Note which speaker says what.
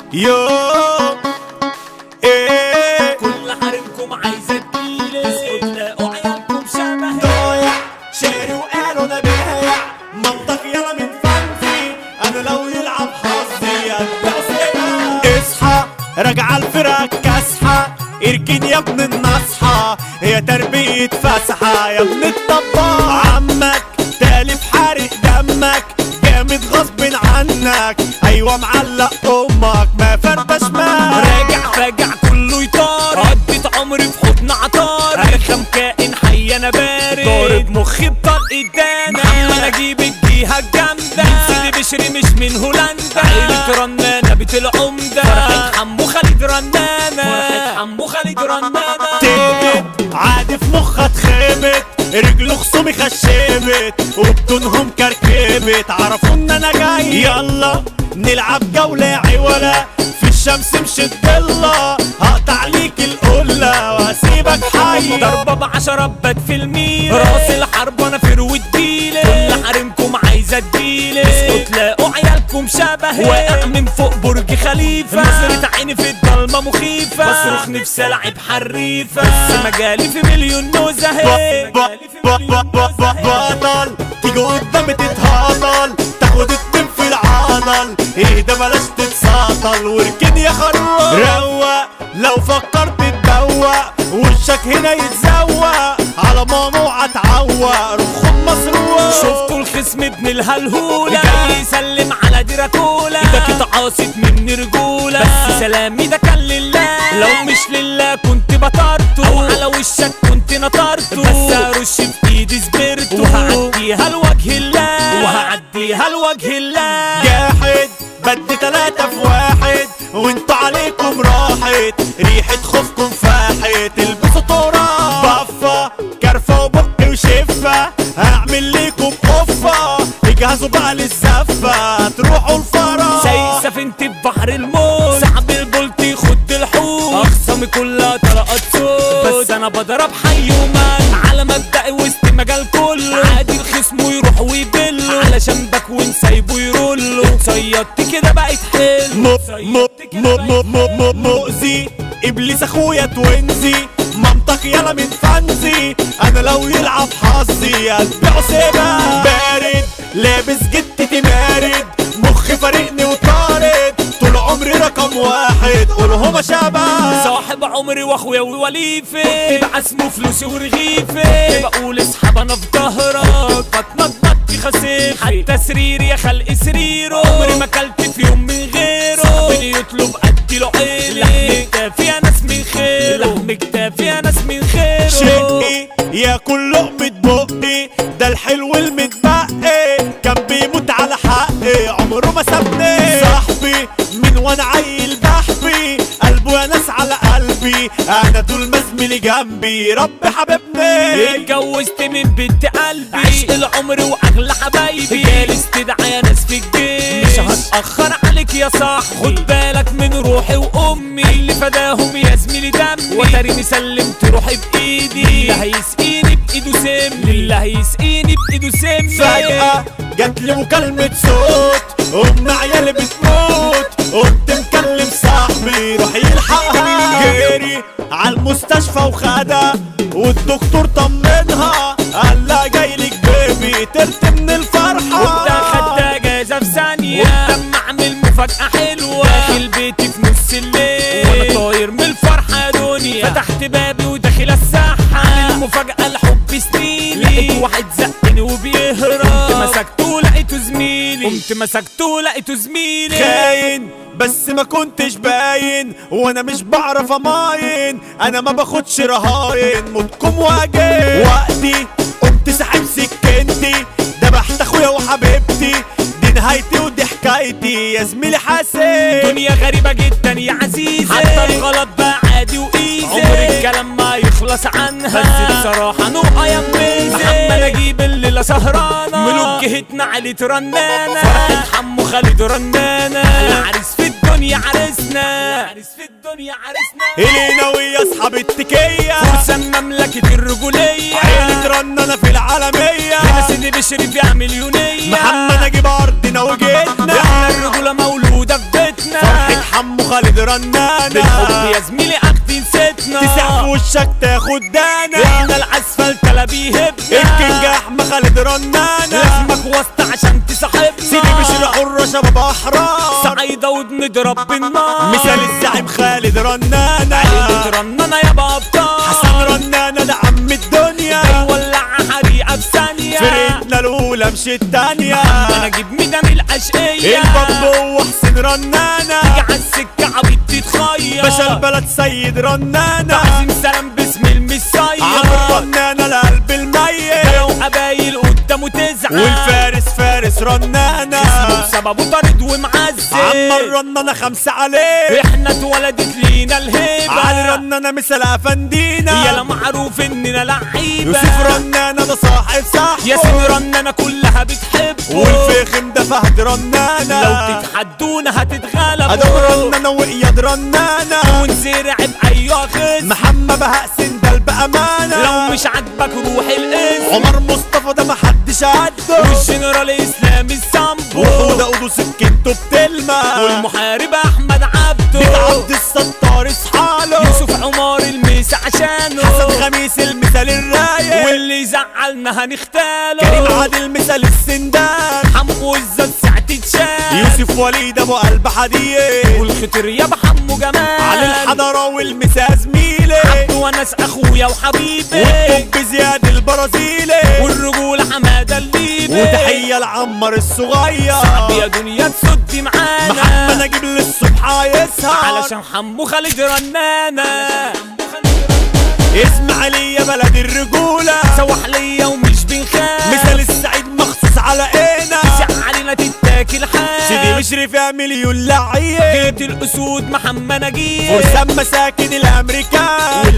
Speaker 1: يو ايه
Speaker 2: كل حريمكم عايزة تجيلي تلاقوا عيالكم شبهي
Speaker 1: ضايع شاري وقالوا انا بايع منطق يلا من فانزي انا لو يلعب حظي اتبع سيبها اصحى راجعة الفرق كاسحة اركن يا ابن النصحى هي تربية فسحة يا ابن الطباخ عمك تالف حارق دمك جامد غصب عنك ايوه معلق امك ما فردش ما
Speaker 2: راجع راجع كله يطار قضيت عمري في حضن عطار ارخم كائن حي انا بارد ضارب مخي بطلق الدانا محمد اجيب الجهه الجامده من سيدي بشري مش من هولندا عيلة رنانة بيت العمدة فرحة حمو خالد رنانة فرحة حمو خالد رنانة
Speaker 1: تهبت عادي في مخها اتخبت رجل خصومي خشبت وبطونهم كركبت عرفوا ان انا جاي يلا نلعب جولة عولة في الشمس مش الضلة هقطع ليك القلة وهسيبك حي
Speaker 2: ضربة بعشرة بات في الميل راس الحرب وانا فروة ديلي كل حريمكم عايزة تجيلي اسكوا تلاقوا عيالكم شبهي واقع من فوق برج خليفة نظرة عيني في الضلمة مخيفة بصرخ نفسي العب حريفة بس مجالي في مليون نزهة
Speaker 1: ب- ب- ب- ب- ب- بطل تيجي قدامي تتهطل تاخد اتنين في العضل ايه ده بلاش تتساطل واركن يا خروف روق لو فكرت تدوق وشك هنا يتزوق على ماما اتعوق روح خد مسروق
Speaker 2: شفتوا الخصم ابن الهلهولة جاي يسلم على دراكولا ده كده عاصت مني رجولة بس سلامي ده كان لله لو مش لله كنت بطرته او على وشك كنت نطرته بس ارش بايدي سبرته وهعديها لوجه الله وهعديها لوجه الله
Speaker 1: جاحد بدي تلاتة في واحد وانتوا عليكم راحت ريحة خوفكم فاحت البسوا تراب بفة كرفة وبقي وشفة هعمل ليكم قفة اجهزوا بقى للزفة تروحوا الفرح
Speaker 2: سايق سفينتي في بحر الموت سحب البولت يخد الحوت اخصامي كلها طلقات صوت بس انا بضرب حي ومال على مبدئي وسط مجال كله عادي الخصم ويروح ويبله علشان بكون سايبه يرله صيدت كده بقت حلو
Speaker 1: م م م م م م مؤذي ابليس اخويا توينزي منطق يلا من فانزي انا لو يلعب حظي اتبعه سيبها بارد لابس جتتي مارد مخي فارقني وطارد طول عمري رقم واحد قولهم شبه
Speaker 2: صاحب عمري واخويا ووليفي بعزمه فلوسي ورغيفي بقول اسحب انا في ظهرك بتنطط في خسيفي حتى سريري يا خلق سريره عمري ما اكلت في يوم من غيره صاحبي يطلب ادي له عيني لحم كتافي يا ناس من خيره لحم كتافي يا ناس من خيره
Speaker 1: شقي ياكل لقمة بقي ده الحلو المتبقي كان بيموت على حقي عمره ما سابني صاحبي من وانا عيل بحبي قلبه يا ناس على قلبي انا طول ما زميلي جنبي رب حبيبني
Speaker 2: اتجوزت من بنت قلبي عشق العمر واغلى حبايبي جالس تدعى يا ناس في الجيش مش هتأخر عليك يا صاح خد بالك من روحي وامي اللي فداهم يا زميلي دمي وتريني سلمت روحي بايدي اللي هيسقيني بايده سم اللي هيسقيني بايده سم
Speaker 1: فجأة جات لي مكالمة صوت أم عيالي بتموت قمت مكلم صاحبي روح يلحقها جري على المستشفى وخدها والدكتور طمنها قال لها جايلك بيبي ترت من الفرحة
Speaker 2: وانت خدت اجازه في ثانيه وقدام اعمل مفاجاه حلوه داخل بيتي في نص الليل وانا طاير من الفرحه يا دنيا فتحت بابي وداخل الساحه عامل مفاجاه لحب سنيني لقيت واحد زقني وبيهرب قمت مسكته لقيته زميلي قمت مسكته لقيته زميلي
Speaker 1: خاين بس ما كنتش باين وانا مش بعرف اماين انا ما باخدش رهاين موتكم واجب وقتي قمت ساحب سكنتي دبحت اخويا وحبيبتي دي نهايتي ودي حكايتي يا زميلي حاسب
Speaker 2: دنيا غريبة جدا يا عزيزي حتى الغلط بقى عادي وايزي عمر الكلام ما يخلص عنها بس بصراحة نقع يا ميزي محمد اجيب الليلة سهرانة ملوك جهتنا علي رنانة فرحة حمو خالد رنانة العريس في الدنيا عرسنا العريس في الدنيا عرسنا
Speaker 1: الينا ويا اصحاب التكية
Speaker 2: فرسان مملكة الرجولية
Speaker 1: عيلة رنانة في العالمية
Speaker 2: هنا سيدي بشري بيع مليونية
Speaker 1: محمد اجيب ارضنا وجيتنا
Speaker 2: احنا الرجولة مولودة في بيتنا
Speaker 1: فرحة حمو خالد رنانة
Speaker 2: بالحب يا زميلي اخدي نسيتنا
Speaker 1: تسع في وشك تاخد دانا
Speaker 2: احنا الاسفل تلا بيهبنا
Speaker 1: الكينج احمد خالد رنانة
Speaker 2: لازمك وسط عشان تصاحبنا
Speaker 1: سيدي بشر حرة شباب احرار
Speaker 2: سعيدة ونضرب بالنار
Speaker 1: مثال الزعيم خالد رنانة
Speaker 2: علي رننا يا بابا
Speaker 1: حسن رنانة ده عم الدنيا
Speaker 2: ولع حريقة بثانية
Speaker 1: فرقتنا الاولى مش التانية
Speaker 2: انا اجيب ميدان الاشقية
Speaker 1: البابو وحسين رنانة
Speaker 2: تيجي على السكة عبيط تتخير
Speaker 1: باشا البلد سيد رنانة
Speaker 2: عايزين سلام باسم المسير
Speaker 1: عمرو رنانة القلب الميت
Speaker 2: لو قبايل قدامه تزعل
Speaker 1: والفارس فارس رنانة
Speaker 2: بسببه طارد ومعزز
Speaker 1: عمر رنانة خمسة عليه
Speaker 2: احنا اتولدت لينا الهيبة
Speaker 1: علي رنانة مثل افندينا
Speaker 2: يلا معروف اننا لعيبة
Speaker 1: يوسف رنانة ده صاحب صاحبه
Speaker 2: ياسين رنانة كلها بتحبه
Speaker 1: والفخم ده فهد رنانة
Speaker 2: لو تتحدونا هتتغلبوا
Speaker 1: ادم رنانة واياد رنانة
Speaker 2: ونزرع بأي خصم
Speaker 1: محمد بهاء سندل بأمانة
Speaker 2: لو مش عاجبك روح الاسم
Speaker 1: عمر مصطفى ده محدش عده
Speaker 2: والجنرال اسلام السامبو
Speaker 1: وحودة قدو سكنته بتلمع
Speaker 2: والمحارب احمد عبده
Speaker 1: بيت عبد الستار اصحاله
Speaker 2: يوسف عمار الميس عشانه
Speaker 1: حسن خميس المثال الرايق
Speaker 2: واللي زعلنا هنختاله
Speaker 1: كريم عادل مثال السندان
Speaker 2: حمو الزاد ساعة تشال
Speaker 1: يوسف وليد ابو قلب حديد
Speaker 2: والخطر يا بحمو جمال
Speaker 1: علي الحضرة والمسا زميلي
Speaker 2: عبده وناس اخويا وحبيبي
Speaker 1: والطب زياد البرازيلي
Speaker 2: والرجولة حمادة الليبي
Speaker 1: وتحية لعمر الصغير
Speaker 2: يا دنيا تسدي معانا
Speaker 1: محمد نجيب للصبح يسهر
Speaker 2: علشان حمو خالد رنانة
Speaker 1: اسماعيلية بلد الرجولة
Speaker 2: سوح ليا ومش بنخاف
Speaker 1: مثال السعيد مخصوص على اينا
Speaker 2: ساعة علينا تتاكل حاف
Speaker 1: سيدي مشرف يا مليون لعيب
Speaker 2: جيت الاسود محمد نجيب
Speaker 1: فرسان مساكن الامريكان